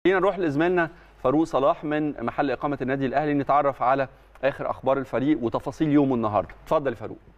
خلينا نروح لزميلنا فاروق صلاح من محل اقامه النادي الاهلي نتعرف على اخر اخبار الفريق وتفاصيل يومه النهارده اتفضل يا فاروق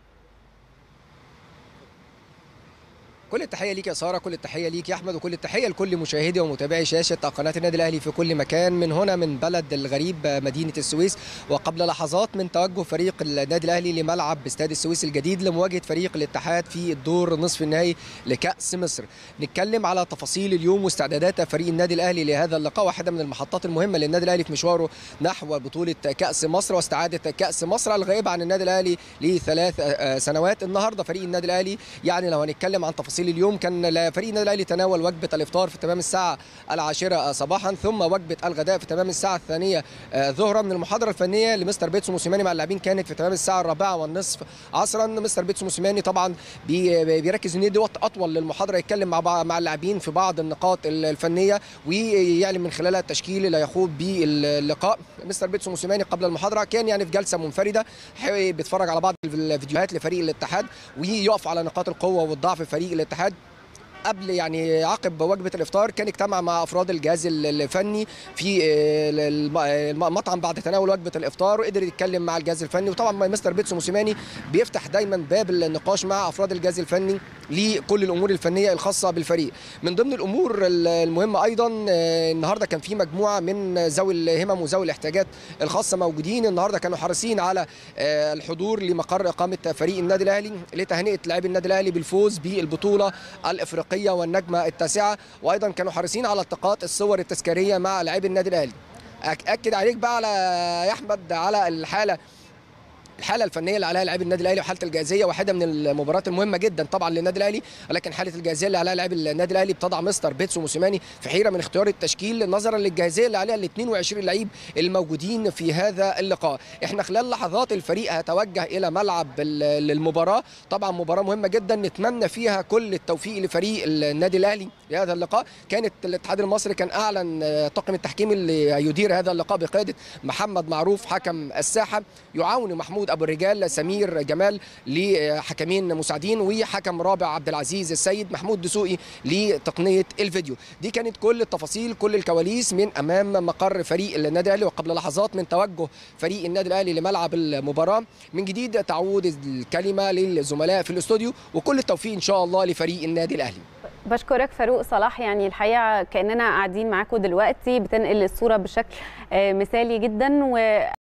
كل التحيه ليك يا ساره كل التحيه ليك يا احمد وكل التحيه لكل مشاهدي ومتابعي شاشه قناه النادي الاهلي في كل مكان من هنا من بلد الغريب مدينه السويس وقبل لحظات من توجه فريق النادي الاهلي لملعب استاد السويس الجديد لمواجهه فريق الاتحاد في الدور نصف النهائي لكاس مصر نتكلم على تفاصيل اليوم واستعدادات فريق النادي الاهلي لهذا اللقاء واحده من المحطات المهمه للنادي الاهلي في مشواره نحو بطوله كاس مصر واستعاده كاس مصر الغائب عن النادي الاهلي لثلاث سنوات النهارده فريق النادي الاهلي يعني لو هنتكلم عن تفاصيل اليوم كان فريق النادي الاهلي تناول وجبه الافطار في تمام الساعه العاشره صباحا ثم وجبه الغداء في تمام الساعه الثانيه ظهرا من المحاضره الفنيه لمستر بيتسو موسيماني مع اللاعبين كانت في تمام الساعه الرابعه والنصف عصرا مستر بيتسو موسيماني طبعا بيركز ان يدي وقت اطول للمحاضره يتكلم مع مع اللاعبين في بعض النقاط الفنيه ويعلن من خلالها التشكيل اللي هيخوض به اللقاء مستر بيتسو موسيماني قبل المحاضره كان يعني في جلسه منفرده بيتفرج على بعض الفيديوهات لفريق الاتحاد ويقف على نقاط القوه والضعف فريق الاتحاد قبل يعني عقب وجبه الافطار كان اجتمع مع افراد الجهاز الفني في المطعم بعد تناول وجبه الافطار وقدر يتكلم مع الجهاز الفني وطبعا مستر بيتسو موسيماني بيفتح دايما باب النقاش مع افراد الجهاز الفني لكل الامور الفنيه الخاصه بالفريق من ضمن الامور المهمه ايضا النهارده كان في مجموعه من ذوي الهمم وذوي الاحتياجات الخاصه موجودين النهارده كانوا حريصين على الحضور لمقر اقامه فريق النادي الاهلي لتهنئه لاعبي النادي الاهلي بالفوز بالبطوله الافريقيه والنجمه التاسعه وايضا كانوا حريصين على التقاط الصور التذكاريه مع لاعبي النادي الاهلي اكد عليك بقى على يا احمد على الحاله الحاله الفنيه اللي عليها لاعبي النادي الاهلي وحاله الجاهزيه واحده من المباريات المهمه جدا طبعا للنادي الاهلي ولكن حاله الجاهزيه اللي عليها لاعبي النادي الاهلي بتضع مستر بيتسو موسيماني في حيره من اختيار التشكيل نظرا للجاهزيه اللي عليها ال 22 لعيب الموجودين في هذا اللقاء احنا خلال لحظات الفريق هيتوجه الى ملعب المباراه طبعا مباراه مهمه جدا نتمنى فيها كل التوفيق لفريق النادي الاهلي لهذا اللقاء كانت الاتحاد المصري كان اعلن طاقم التحكيم اللي يدير هذا اللقاء بقياده محمد معروف حكم الساحه يعاون محمود ابو الرجال سمير جمال لحكمين مساعدين وحكم رابع عبد العزيز السيد محمود دسوقي لتقنيه الفيديو دي كانت كل التفاصيل كل الكواليس من امام مقر فريق النادي الاهلي وقبل لحظات من توجه فريق النادي الاهلي لملعب المباراه من جديد تعود الكلمه للزملاء في الاستوديو وكل التوفيق ان شاء الله لفريق النادي الاهلي بشكرك فاروق صلاح يعني الحقيقه كاننا قاعدين معاكم دلوقتي بتنقل الصوره بشكل مثالي جدا و